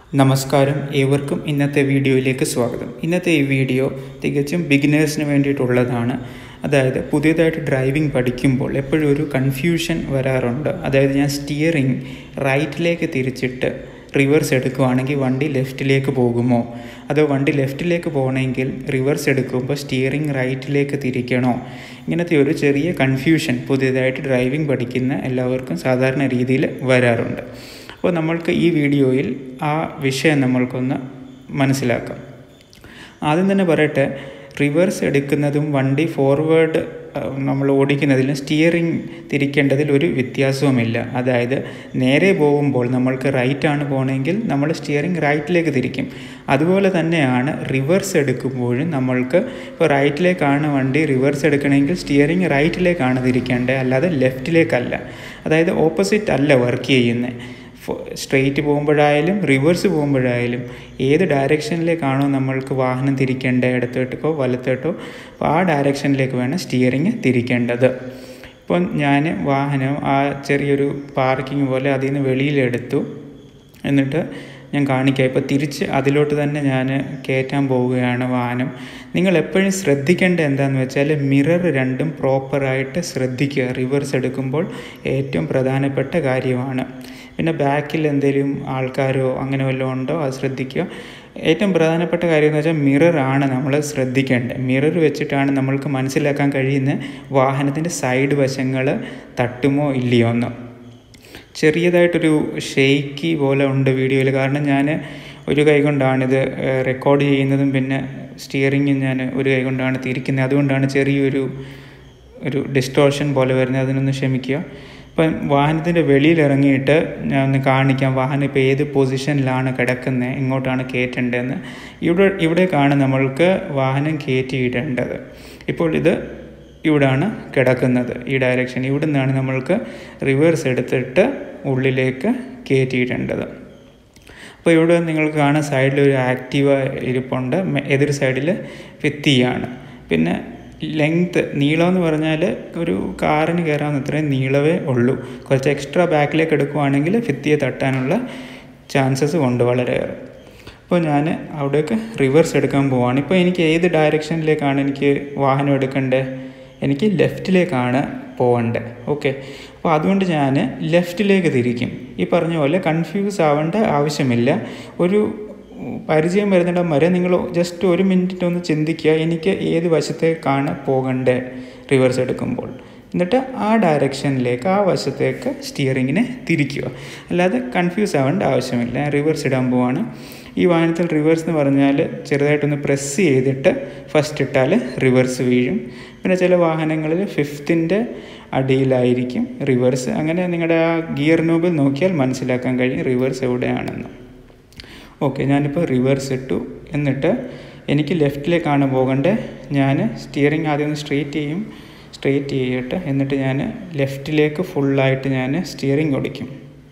നമസ്കാരം ഏവർക്കും ഇന്നത്തെ വീഡിയോയിലേക്ക് സ്വാഗതം ഇന്നത്തെ ഈ വീഡിയോ തികച്ചും ബിഗിനേഴ്സിന് വേണ്ടിയിട്ടുള്ളതാണ് അതായത് പുതിയതായിട്ട് ഡ്രൈവിംഗ് പഠിക്കുമ്പോൾ എപ്പോഴും ഒരു കൺഫ്യൂഷൻ വരാറുണ്ട് അതായത് ഞാൻ സ്റ്റിയറിംഗ് റൈറ്റിലേക്ക് തിരിച്ചിട്ട് റിവേഴ്സ് എടുക്കുകയാണെങ്കിൽ വണ്ടി ലെഫ്റ്റിലേക്ക് പോകുമോ അതോ വണ്ടി ലെഫ്റ്റിലേക്ക് പോകണമെങ്കിൽ റിവേഴ്സ് എടുക്കുമ്പോൾ സ്റ്റിയറിംഗ് റൈറ്റിലേക്ക് തിരിക്കണോ ഇങ്ങനത്തെ ഒരു ചെറിയ കൺഫ്യൂഷൻ പുതിയതായിട്ട് ഡ്രൈവിംഗ് പഠിക്കുന്ന എല്ലാവർക്കും സാധാരണ രീതിയിൽ വരാറുണ്ട് അപ്പോൾ നമ്മൾക്ക് ഈ വീഡിയോയിൽ ആ വിഷയം നമ്മൾക്കൊന്ന് മനസ്സിലാക്കാം ആദ്യം തന്നെ പറയട്ടെ റിവേഴ്സ് എടുക്കുന്നതും വണ്ടി ഫോർവേഡ് നമ്മൾ ഓടിക്കുന്നതിലും സ്റ്റിയറിംഗ് തിരിക്കേണ്ടതിൽ ഒരു വ്യത്യാസവുമില്ല അതായത് നേരെ പോകുമ്പോൾ നമ്മൾക്ക് റൈറ്റാണ് പോകണമെങ്കിൽ നമ്മൾ സ്റ്റിയറിംഗ് റൈറ്റിലേക്ക് തിരിക്കും അതുപോലെ തന്നെയാണ് റിവേഴ്സ് എടുക്കുമ്പോഴും നമ്മൾക്ക് ഇപ്പോൾ റൈറ്റിലേക്കാണ് വണ്ടി റിവേഴ്സ് എടുക്കണമെങ്കിൽ സ്റ്റിയറിംഗ് റൈറ്റിലേക്കാണ് തിരിക്കേണ്ടത് അല്ലാതെ ലെഫ്റ്റിലേക്കല്ല അതായത് ഓപ്പോസിറ്റ് അല്ല വർക്ക് ചെയ്യുന്നത് സ്ട്രെയിറ്റ് പോകുമ്പോഴായാലും റിവേഴ്സ് പോകുമ്പോഴായാലും ഏത് ഡയറക്ഷനിലേക്കാണോ നമ്മൾക്ക് വാഹനം തിരിക്കേണ്ടത് ഇടത്തോട്ടോ വലത്തോട്ടോ അപ്പോൾ ആ ഡയറക്ഷനിലേക്ക് വേണം സ്റ്റിയറിങ് തിരിക്കേണ്ടത് ഇപ്പം ഞാൻ വാഹനം ആ ചെറിയൊരു പാർക്കിംഗ് പോലെ അതിൽ നിന്ന് വെളിയിലെടുത്തു എന്നിട്ട് ഞാൻ കാണിക്കാം ഇപ്പോൾ തിരിച്ച് അതിലോട്ട് തന്നെ ഞാൻ കയറ്റാൻ പോവുകയാണ് വാഹനം നിങ്ങൾ എപ്പോഴും ശ്രദ്ധിക്കേണ്ടത് എന്താണെന്ന് വെച്ചാൽ മിറർ രണ്ടും പ്രോപ്പറായിട്ട് ശ്രദ്ധിക്കുക റിവേഴ്സ് എടുക്കുമ്പോൾ ഏറ്റവും പ്രധാനപ്പെട്ട കാര്യമാണ് പിന്നെ ബാക്കിൽ എന്തെങ്കിലും ആൾക്കാരോ അങ്ങനെ വല്ലതും ഉണ്ടോ അത് ശ്രദ്ധിക്കുക ഏറ്റവും പ്രധാനപ്പെട്ട കാര്യം എന്ന് വെച്ചാൽ മിററാണ് നമ്മൾ ശ്രദ്ധിക്കേണ്ടത് മിറർ വെച്ചിട്ടാണ് നമ്മൾക്ക് മനസ്സിലാക്കാൻ കഴിയുന്ന വാഹനത്തിൻ്റെ സൈഡ് വശങ്ങൾ തട്ടുമോ ഇല്ലയോ എന്ന് ചെറിയതായിട്ടൊരു ഷെയ്ക്കി പോലെ ഉണ്ട് വീഡിയോയിൽ കാരണം ഞാൻ ഒരു കൈ കൊണ്ടാണിത് റെക്കോർഡ് ചെയ്യുന്നതും പിന്നെ സ്റ്റിയറിങ് ഞാൻ ഒരു കൈ കൊണ്ടാണ് തിരിക്കുന്നത് അതുകൊണ്ടാണ് ചെറിയൊരു ഒരു ഡിസ്റ്റോർഷൻ പോലെ വരുന്നത് അതിനൊന്ന് ക്ഷമിക്കുക ഇപ്പം വാഹനത്തിൻ്റെ വെളിയിൽ ഇറങ്ങിയിട്ട് ഞാൻ ഒന്ന് കാണിക്കാം വാഹനം ഇപ്പോൾ ഏത് പൊസിഷനിലാണ് കിടക്കുന്നത് എങ്ങോട്ടാണ് കയറ്റേണ്ടതെന്ന് ഇവിടെ ഇവിടേക്കാണ് നമ്മൾക്ക് വാഹനം കയറ്റിയിടേണ്ടത് ഇപ്പോൾ ഇത് ഇവിടാണ് കിടക്കുന്നത് ഈ ഡയറക്ഷൻ ഇവിടെ നിന്നാണ് നമ്മൾക്ക് റിവേഴ്സ് എടുത്തിട്ട് ഉള്ളിലേക്ക് കയറ്റിയിടേണ്ടത് അപ്പോൾ ഇവിടെ നിങ്ങൾക്ക് കാണാൻ സൈഡിൽ ഒരു ആക്റ്റീവ ഇരിപ്പുണ്ട് എതിർ സൈഡിൽ ഫിത്തിയാണ് പിന്നെ ലെങ്ത്ത് നീളം എന്ന് പറഞ്ഞാൽ ഒരു കാറിന് കയറാവുന്ന ഇത്രയും നീളവേ ഉള്ളൂ കുറച്ച് എക്സ്ട്രാ ബാക്കിലേക്ക് എടുക്കുവാണെങ്കിൽ ഫിത്തിയെ തട്ടാനുള്ള ചാൻസസ് ഉണ്ട് വളരെയേറെ അപ്പോൾ ഞാൻ അവിടേക്ക് റിവേഴ്സ് എടുക്കാൻ പോവാണ് ഇപ്പോൾ എനിക്ക് ഏത് ഡയറക്ഷനിലേക്കാണ് എനിക്ക് വാഹനം എടുക്കേണ്ടത് എനിക്ക് ലെഫ്റ്റിലേക്കാണ് പോകേണ്ടത് ഓക്കെ അപ്പോൾ അതുകൊണ്ട് ഞാൻ ലെഫ്റ്റിലേക്ക് തിരിക്കും ഈ പറഞ്ഞ പോലെ കൺഫ്യൂസ് ആവേണ്ട ആവശ്യമില്ല ഒരു പരിചയം വരുന്നിടം വരെ നിങ്ങൾ ജസ്റ്റ് ഒരു മിനിറ്റ് ഒന്ന് ചിന്തിക്കുക എനിക്ക് ഏത് വശത്തേക്കാണ് പോകേണ്ടത് റിവേഴ്സ് എടുക്കുമ്പോൾ എന്നിട്ട് ആ ഡയറക്ഷനിലേക്ക് ആ വശത്തേക്ക് സ്റ്റിയറിങ്ങിനെ തിരിക്കുക അല്ലാതെ കൺഫ്യൂസ് ആവേണ്ട ആവശ്യമില്ല റിവേഴ്സ് ഇടാൻ പോവാണ് ഈ വാഹനത്തിൽ റിവേഴ്സ് എന്ന് പറഞ്ഞാൽ ചെറുതായിട്ടൊന്ന് പ്രസ് ചെയ്തിട്ട് ഫസ്റ്റ് ഇട്ടാൽ റിവേഴ്സ് വീഴും പിന്നെ ചില വാഹനങ്ങളിൽ ഫിഫ്ത്തിൻ്റെ അടിയിലായിരിക്കും റിവേഴ്സ് അങ്ങനെ നിങ്ങളുടെ ആ ഗിയർ നോബിൽ നോക്കിയാൽ മനസ്സിലാക്കാൻ കഴിയും റിവേഴ്സ് എവിടെയാണെന്ന് ഓക്കെ ഞാനിപ്പോൾ റിവേഴ്സ് ഇട്ടു എന്നിട്ട് എനിക്ക് ലെഫ്റ്റിലേക്കാണ് പോകേണ്ടത് ഞാൻ സ്റ്റിയറിംഗ് ആദ്യം ഒന്ന് സ്ട്രെയിറ്റ് ചെയ്യും സ്ട്രെയിറ്റ് ചെയ്യട്ടെ എന്നിട്ട് ഞാൻ ലെഫ്റ്റിലേക്ക് ഫുള്ളായിട്ട് ഞാൻ സ്റ്റിയറിംഗ് ഓടിക്കും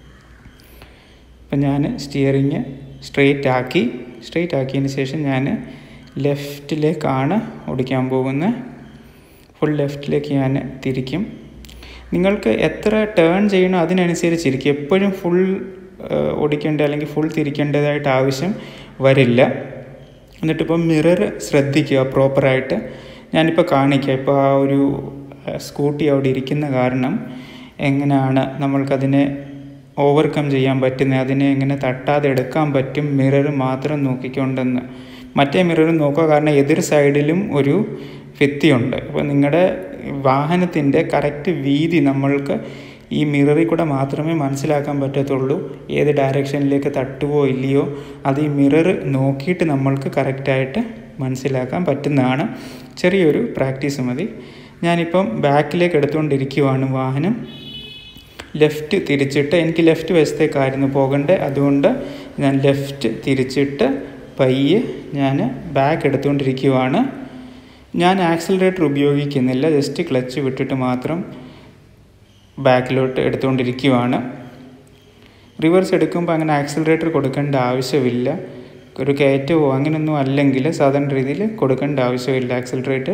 അപ്പം ഞാൻ സ്റ്റിയറിങ് സ്ട്രെയിറ്റ് ആക്കി സ്ട്രെയിറ്റ് ആക്കിയതിന് ശേഷം ഞാൻ ലെഫ്റ്റിലേക്കാണ് ഓടിക്കാൻ പോകുന്നത് ഫുൾ ലെഫ്റ്റിലേക്ക് ഞാൻ തിരിക്കും നിങ്ങൾക്ക് എത്ര ടേൺ ചെയ്യണോ അതിനനുസരിച്ചിരിക്കും എപ്പോഴും ഫുൾ ഓടിക്കേണ്ട അല്ലെങ്കിൽ ഫുൾ തിരിക്കേണ്ടതായിട്ട് ആവശ്യം വരില്ല എന്നിട്ടിപ്പോൾ മിറർ ശ്രദ്ധിക്കുക പ്രോപ്പറായിട്ട് ഞാനിപ്പോൾ കാണിക്കുക ഇപ്പോൾ ആ ഒരു സ്കൂട്ടി അവിടെ ഇരിക്കുന്ന കാരണം എങ്ങനെയാണ് നമ്മൾക്കതിനെ ഓവർകം ചെയ്യാൻ പറ്റുന്നത് അതിനെ എങ്ങനെ തട്ടാതെ എടുക്കാൻ പറ്റും മിറർ മാത്രം നോക്കിക്കൊണ്ടെന്ന് മറ്റേ മിറർ നോക്കുക കാരണം എതിർ സൈഡിലും ഒരു ഭിത്തിയുണ്ട് അപ്പോൾ നിങ്ങളുടെ വാഹനത്തിൻ്റെ കറക്റ്റ് വീതി നമ്മൾക്ക് ഈ മിററിൽ കൂടെ മാത്രമേ മനസ്സിലാക്കാൻ പറ്റത്തുള്ളൂ ഏത് ഡയറക്ഷനിലേക്ക് തട്ടുവോ ഇല്ലയോ അത് ഈ മിറർ നോക്കിയിട്ട് നമ്മൾക്ക് കറക്റ്റായിട്ട് മനസ്സിലാക്കാൻ പറ്റുന്നതാണ് ചെറിയൊരു പ്രാക്ടീസ് മതി ഞാനിപ്പം ബാക്കിലേക്ക് എടുത്തുകൊണ്ടിരിക്കുവാണ് വാഹനം ലെഫ്റ്റ് തിരിച്ചിട്ട് എനിക്ക് ലെഫ്റ്റ് വശത്തേക്കായിരുന്നു പോകേണ്ടത് അതുകൊണ്ട് ഞാൻ ലെഫ്റ്റ് തിരിച്ചിട്ട് പയ്യെ ഞാൻ ബാക്ക് എടുത്തുകൊണ്ടിരിക്കുവാണ് ഞാൻ ആക്സിലറേറ്റർ ഉപയോഗിക്കുന്നില്ല ജസ്റ്റ് ക്ലച്ച് വിട്ടിട്ട് മാത്രം ബാക്കിലോട്ട് എടുത്തുകൊണ്ടിരിക്കുവാണ് റിവേഴ്സ് എടുക്കുമ്പോൾ അങ്ങനെ ആക്സിലറേറ്റർ കൊടുക്കേണ്ട ആവശ്യമില്ല ഒരു കയറ്റമോ അങ്ങനെയൊന്നും അല്ലെങ്കിൽ സാധാരണ രീതിയിൽ കൊടുക്കേണ്ട ആവശ്യമില്ല ആക്സിലറേറ്റർ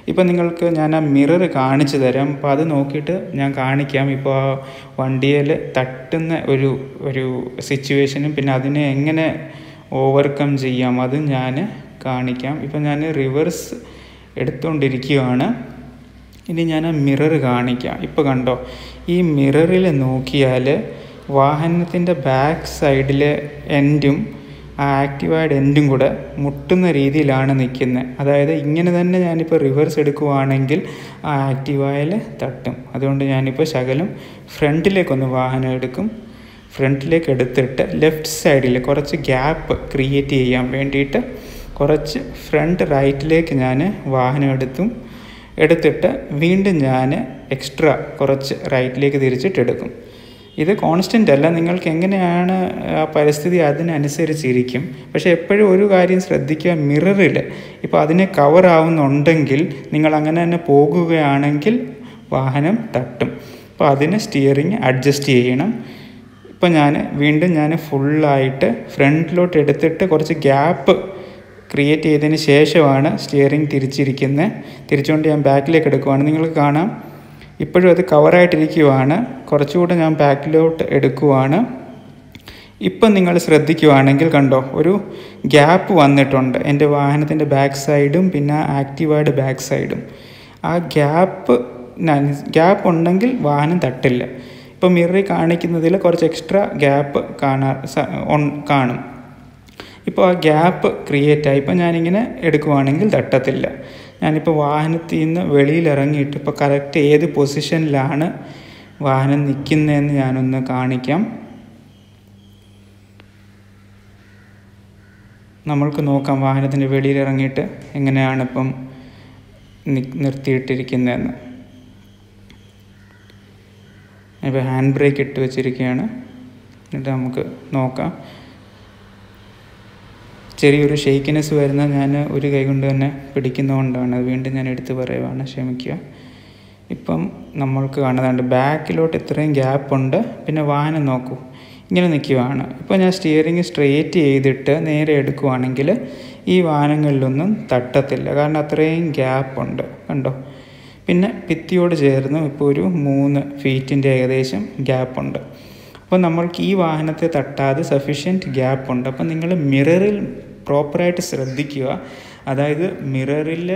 ഇപ്പം നിങ്ങൾക്ക് ഞാൻ ആ മിറർ കാണിച്ചു തരാം അപ്പോൾ അത് നോക്കിയിട്ട് ഞാൻ കാണിക്കാം ഇപ്പോൾ ആ വണ്ടിയിൽ തട്ടുന്ന ഒരു ഒരു സിറ്റുവേഷനും പിന്നെ അതിനെ എങ്ങനെ ഓവർകം ചെയ്യാം അത് ഞാൻ കാണിക്കാം ഇപ്പം ഞാൻ റിവേഴ്സ് എടുത്തുകൊണ്ടിരിക്കുകയാണ് ഇനി ഞാൻ ആ മിറർ കാണിക്കാം ഇപ്പോൾ കണ്ടോ ഈ മിററിൽ നോക്കിയാൽ വാഹനത്തിൻ്റെ ബാക്ക് സൈഡിലെ എൻഡും ആ ആക്റ്റീവായിട്ട് എൻഡും കൂടെ മുട്ടുന്ന രീതിയിലാണ് നിൽക്കുന്നത് അതായത് ഇങ്ങനെ തന്നെ ഞാനിപ്പോൾ റിവേഴ്സ് എടുക്കുവാണെങ്കിൽ ആ ആക്റ്റീവായിൽ തട്ടും അതുകൊണ്ട് ഞാനിപ്പോൾ ശകലം ഫ്രണ്ടിലേക്കൊന്ന് വാഹനം എടുക്കും ഫ്രണ്ടിലേക്ക് എടുത്തിട്ട് ലെഫ്റ്റ് സൈഡിൽ കുറച്ച് ഗ്യാപ്പ് ക്രിയേറ്റ് ചെയ്യാൻ വേണ്ടിയിട്ട് കുറച്ച് ഫ്രണ്ട് റൈറ്റിലേക്ക് ഞാൻ വാഹനം എടുത്തും എടുത്തിട്ട് വീണ്ടും ഞാൻ എക്സ്ട്രാ കുറച്ച് റൈറ്റിലേക്ക് തിരിച്ചിട്ട് എടുക്കും ഇത് കോൺസ്റ്റൻ്റ് അല്ല നിങ്ങൾക്ക് എങ്ങനെയാണ് ആ പരിസ്ഥിതി അതിനനുസരിച്ചിരിക്കും പക്ഷേ എപ്പോഴും ഒരു കാര്യം ശ്രദ്ധിക്കുക മിററിൽ ഇപ്പോൾ അതിനെ കവർ ആവുന്നുണ്ടെങ്കിൽ നിങ്ങൾ അങ്ങനെ തന്നെ പോകുകയാണെങ്കിൽ വാഹനം തട്ടും അപ്പോൾ അതിന് സ്റ്റിയറിങ് അഡ്ജസ്റ്റ് ചെയ്യണം ഇപ്പോൾ ഞാൻ വീണ്ടും ഞാൻ ഫുള്ളായിട്ട് ഫ്രണ്ടിലോട്ട് എടുത്തിട്ട് കുറച്ച് ഗ്യാപ്പ് ക്രിയേറ്റ് ചെയ്തതിന് ശേഷമാണ് സ്റ്റിയറിംഗ് തിരിച്ചിരിക്കുന്നത് തിരിച്ചുകൊണ്ട് ഞാൻ ബാക്കിലേക്ക് എടുക്കുവാണ് നിങ്ങൾക്ക് കാണാം ഇപ്പോഴും അത് കവറായിട്ടിരിക്കുവാണ് കുറച്ചുകൂടെ ഞാൻ ബാക്കിലോട്ട് എടുക്കുവാണ് ഇപ്പം നിങ്ങൾ ശ്രദ്ധിക്കുവാണെങ്കിൽ കണ്ടോ ഒരു ഗ്യാപ്പ് വന്നിട്ടുണ്ട് എൻ്റെ വാഹനത്തിൻ്റെ ബാക്ക് സൈഡും പിന്നെ ആക്റ്റീവായുടെ ബാക്ക് സൈഡും ആ ഗ്യാപ്പ് ഗ്യാപ്പ് ഉണ്ടെങ്കിൽ വാഹനം തട്ടില്ല ഇപ്പോൾ മിററിൽ കാണിക്കുന്നതിൽ കുറച്ച് എക്സ്ട്രാ ഗ്യാപ്പ് കാണാ കാണും ഇപ്പോൾ ആ ഗ്യാപ്പ് ക്രിയേറ്റ് ആയി ഇപ്പോൾ ഞാനിങ്ങനെ എടുക്കുവാണെങ്കിൽ തട്ടത്തില്ല ഞാനിപ്പോൾ വാഹനത്തിൽ നിന്ന് വെളിയിൽ ഇറങ്ങിയിട്ട് ഇപ്പോൾ കറക്റ്റ് ഏത് പൊസിഷനിലാണ് വാഹനം നിൽക്കുന്നതെന്ന് ഞാനൊന്ന് കാണിക്കാം നമ്മൾക്ക് നോക്കാം വാഹനത്തിൻ്റെ വെളിയിൽ ഇറങ്ങിയിട്ട് എങ്ങനെയാണ് ഇപ്പം നിർത്തിയിട്ടിരിക്കുന്നതെന്ന് ഇപ്പോൾ ഹാൻഡ് ബ്രേക്ക് ഇട്ട് വെച്ചിരിക്കുകയാണ് എന്നിട്ട് നമുക്ക് നോക്കാം ചെറിയൊരു ഷെയ്ക്കിനെസ് വരുന്ന ഞാൻ ഒരു കൈ കൊണ്ട് തന്നെ പിടിക്കുന്നതുകൊണ്ടാണ് അത് വീണ്ടും ഞാൻ എടുത്ത് പറയുവാണ് ക്ഷമിക്കുക ഇപ്പം നമ്മൾക്ക് കാണുന്നുണ്ട് ബാക്കിലോട്ട് ഇത്രയും ഗ്യാപ്പ് ഉണ്ട് പിന്നെ വാഹനം നോക്കൂ ഇങ്ങനെ നിൽക്കുവാണ് ഇപ്പോൾ ഞാൻ സ്റ്റിയറിങ് സ്ട്രെയിറ്റ് ചെയ്തിട്ട് നേരെ എടുക്കുവാണെങ്കിൽ ഈ വാഹനങ്ങളിലൊന്നും തട്ടത്തില്ല കാരണം അത്രയും ഗ്യാപ്പ് ഉണ്ട് കണ്ടോ പിന്നെ ഭിത്തിയോട് ചേർന്ന് ഇപ്പോൾ ഒരു മൂന്ന് ഫീറ്റിൻ്റെ ഏകദേശം ഗ്യാപ്പ് ഉണ്ട് അപ്പോൾ നമ്മൾക്ക് ഈ വാഹനത്തെ തട്ടാതെ സഫീഷ്യൻറ്റ് ഗ്യാപ്പ് ഉണ്ട് അപ്പോൾ നിങ്ങൾ മിററിൽ പ്രോപ്പറായിട്ട് ശ്രദ്ധിക്കുക അതായത് മിററിൽ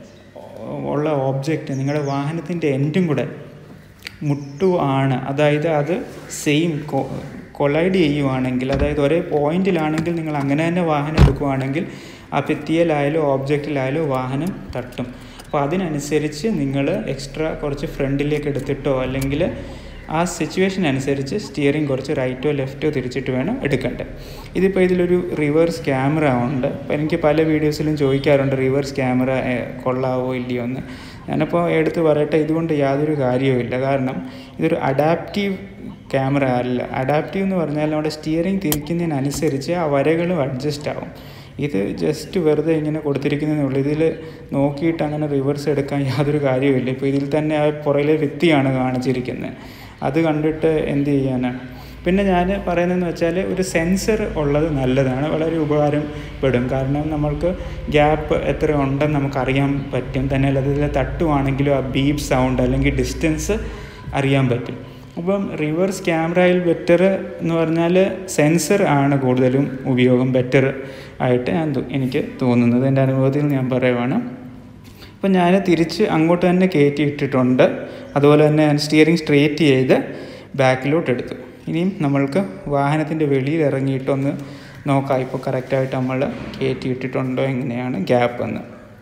ഉള്ള ഓബ്ജക്റ്റ് നിങ്ങളുടെ വാഹനത്തിൻ്റെ എൻഡും കൂടെ മുട്ടു ആണ് അതായത് അത് സെയിം കൊളൈഡ് ചെയ്യുവാണെങ്കിൽ അതായത് ഒരേ പോയിന്റിലാണെങ്കിൽ നിങ്ങൾ അങ്ങനെ തന്നെ വാഹനം എടുക്കുവാണെങ്കിൽ ആ ഭിത്തിയിലായാലും ഓബ്ജക്റ്റിലായാലും വാഹനം തട്ടും അപ്പോൾ അതിനനുസരിച്ച് നിങ്ങൾ എക്സ്ട്രാ കുറച്ച് ഫ്രണ്ടിലേക്ക് എടുത്തിട്ടോ അല്ലെങ്കിൽ ആ സിറ്റുവേഷൻ അനുസരിച്ച് സ്റ്റിയറിംഗ് കുറച്ച് റൈറ്റോ ലെഫ്റ്റോ തിരിച്ചിട്ട് വേണം എടുക്കേണ്ടത് ഇതിപ്പോൾ ഇതിലൊരു റിവേഴ്സ് ക്യാമറ ഉണ്ട് അപ്പോൾ എനിക്ക് പല വീഡിയോസിലും ചോദിക്കാറുണ്ട് റിവേഴ്സ് ക്യാമറ കൊള്ളാവോ ഇല്ലയോ എന്ന് ഞാനപ്പോൾ എടുത്ത് പറയട്ടെ ഇതുകൊണ്ട് യാതൊരു കാര്യവുമില്ല കാരണം ഇതൊരു അഡാപ്റ്റീവ് ക്യാമറ അല്ല അഡാപ്റ്റീവ് എന്ന് പറഞ്ഞാൽ നമ്മുടെ സ്റ്റിയറിംഗ് തിരിക്കുന്നതിനനുസരിച്ച് ആ വരകളും അഡ്ജസ്റ്റ് ആവും ഇത് ജസ്റ്റ് വെറുതെ ഇങ്ങനെ കൊടുത്തിരിക്കുന്നതേ ഉള്ളൂ ഇതിൽ നോക്കിയിട്ട് അങ്ങനെ റിവേഴ്സ് എടുക്കാൻ യാതൊരു കാര്യവുമില്ല ഇപ്പോൾ ഇതിൽ തന്നെ ആ പുറയിലെ ഭിത്തിയാണ് കാണിച്ചിരിക്കുന്നത് അത് കണ്ടിട്ട് എന്ത് ചെയ്യാനാണ് പിന്നെ ഞാൻ പറയുന്നതെന്ന് വെച്ചാൽ ഒരു സെൻസർ ഉള്ളത് നല്ലതാണ് വളരെ ഉപകാരപ്പെടും കാരണം നമ്മൾക്ക് ഗ്യാപ്പ് എത്ര ഉണ്ടെന്ന് നമുക്കറിയാൻ പറ്റും തന്നെ അതിൽ തട്ടുവാണെങ്കിലും ആ ബീപ്പ് സൗണ്ട് അല്ലെങ്കിൽ ഡിസ്റ്റൻസ് അറിയാൻ പറ്റും അപ്പം റിവേഴ്സ് ക്യാമറയിൽ ബെറ്റർ എന്ന് പറഞ്ഞാൽ സെൻസർ ആണ് കൂടുതലും ഉപയോഗം ബെറ്റർ ആയിട്ട് ഞാൻ എനിക്ക് തോന്നുന്നത് എൻ്റെ അനുഭവത്തിൽ ഞാൻ പറയുവാണ് അപ്പം ഞാൻ തിരിച്ച് അങ്ങോട്ട് തന്നെ കയറ്റി ഇട്ടിട്ടുണ്ട് അതുപോലെ തന്നെ ഞാൻ സ്റ്റിയറിംഗ് സ്ട്രേറ്റ് ചെയ്ത് ബാക്കിലോട്ട് എടുത്തു ഇനിയും നമ്മൾക്ക് വാഹനത്തിൻ്റെ വെളിയിൽ ഇറങ്ങിയിട്ടൊന്ന് നോക്കാം ഇപ്പോൾ കറക്റ്റായിട്ട് നമ്മൾ കയറ്റി ഇട്ടിട്ടുണ്ടോ എങ്ങനെയാണ് ഗ്യാപ്പ് എന്ന്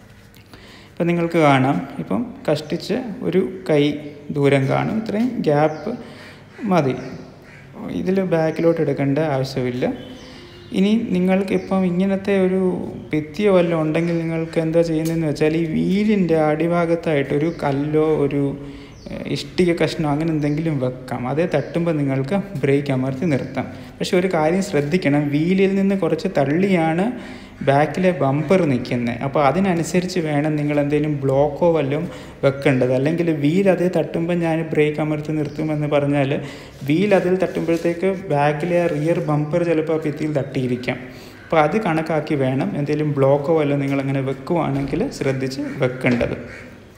ഇപ്പം നിങ്ങൾക്ക് കാണാം ഇപ്പം കഷ്ടിച്ച് ഒരു കൈ ദൂരം കാണും ഇത്രയും ഗ്യാപ്പ് മതി ഇതിൽ ബാക്കിലോട്ട് എടുക്കേണ്ട ആവശ്യമില്ല ഇനി നിങ്ങൾക്ക് ഇപ്പം ഇങ്ങനത്തെ ഒരു ഭിത്തിയോ വല്ലതും ഉണ്ടെങ്കിൽ നിങ്ങൾക്ക് എന്താ ചെയ്യുന്നതെന്ന് വെച്ചാൽ ഈ വീലിൻ്റെ അടിഭാഗത്തായിട്ട് ഒരു കല്ലോ ഒരു ഇഷ്ടിക കഷ്ണം അങ്ങനെ എന്തെങ്കിലും വെക്കാം അതേ തട്ടുമ്പോൾ നിങ്ങൾക്ക് ബ്രേക്ക് അമർത്തി നിർത്താം പക്ഷെ ഒരു കാര്യം ശ്രദ്ധിക്കണം വീലിൽ നിന്ന് കുറച്ച് തള്ളിയാണ് ബാക്കിലെ ബമ്പർ നിൽക്കുന്നത് അപ്പോൾ അതിനനുസരിച്ച് വേണം നിങ്ങൾ എന്തെങ്കിലും ബ്ലോക്കോ വല്ലതും വെക്കേണ്ടത് അല്ലെങ്കിൽ വീൽ അതേ തട്ടുമ്പോൾ ഞാൻ ബ്രേക്ക് അമർത്തി നിർത്തുമെന്ന് പറഞ്ഞാൽ വീൽ അതിൽ തട്ടുമ്പോഴത്തേക്ക് ബാക്കിലെ റിയർ ബമ്പർ ചിലപ്പോൾ ആ ഭിത്തിയിൽ തട്ടിയിരിക്കാം അപ്പോൾ അത് കണക്കാക്കി വേണം എന്തെങ്കിലും ബ്ലോക്കോ വല്ലതും നിങ്ങളങ്ങനെ വെക്കുവാണെങ്കിൽ ശ്രദ്ധിച്ച് വെക്കേണ്ടത്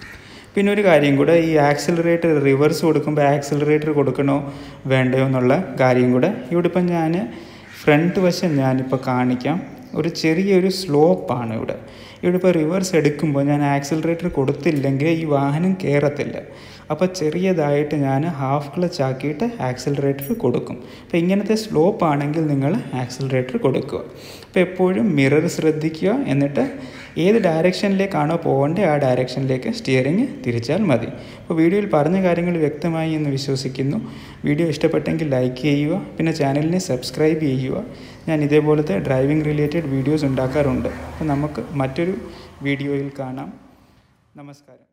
പിന്നെ ഒരു കാര്യം കൂടെ ഈ ആക്സിലറേറ്റർ റിവേഴ്സ് കൊടുക്കുമ്പോൾ ആക്സിലറേറ്റർ കൊടുക്കണോ വേണ്ടയോ എന്നുള്ള കാര്യം കൂടെ ഇവിടെ ഇപ്പം ഞാൻ ഫ്രണ്ട് വശം ഞാനിപ്പോൾ കാണിക്കാം ഒരു ചെറിയൊരു സ്ലോപ്പാണ് ഇവിടെ ഇവിടെ ഇപ്പോൾ റിവേഴ്സ് എടുക്കുമ്പോൾ ഞാൻ ആക്സിലറേറ്റർ കൊടുത്തില്ലെങ്കിൽ ഈ വാഹനം കയറത്തില്ല അപ്പോൾ ചെറിയതായിട്ട് ഞാൻ ഹാഫ് ക്ലച്ച് ആക്കിയിട്ട് ആക്സിലറേറ്റർ കൊടുക്കും അപ്പോൾ ഇങ്ങനത്തെ സ്ലോപ്പ് ആണെങ്കിൽ നിങ്ങൾ ആക്സിലറേറ്റർ കൊടുക്കുക അപ്പോൾ എപ്പോഴും മിറർ ശ്രദ്ധിക്കുക എന്നിട്ട് ഏത് ഡയറക്ഷനിലേക്കാണോ പോകേണ്ടത് ആ ഡയറക്ഷനിലേക്ക് സ്റ്റിയറിങ് തിരിച്ചാൽ മതി അപ്പോൾ വീഡിയോയിൽ പറഞ്ഞ കാര്യങ്ങൾ വ്യക്തമായി എന്ന് വിശ്വസിക്കുന്നു വീഡിയോ ഇഷ്ടപ്പെട്ടെങ്കിൽ ലൈക്ക് ചെയ്യുക പിന്നെ ചാനലിനെ സബ്സ്ക്രൈബ് ചെയ്യുക ഞാൻ ഇതേപോലത്തെ ഡ്രൈവിംഗ് റിലേറ്റഡ് വീഡിയോസ് ഉണ്ടാക്കാറുണ്ട് അപ്പോൾ നമുക്ക് മറ്റൊരു വീഡിയോയിൽ കാണാം നമസ്കാരം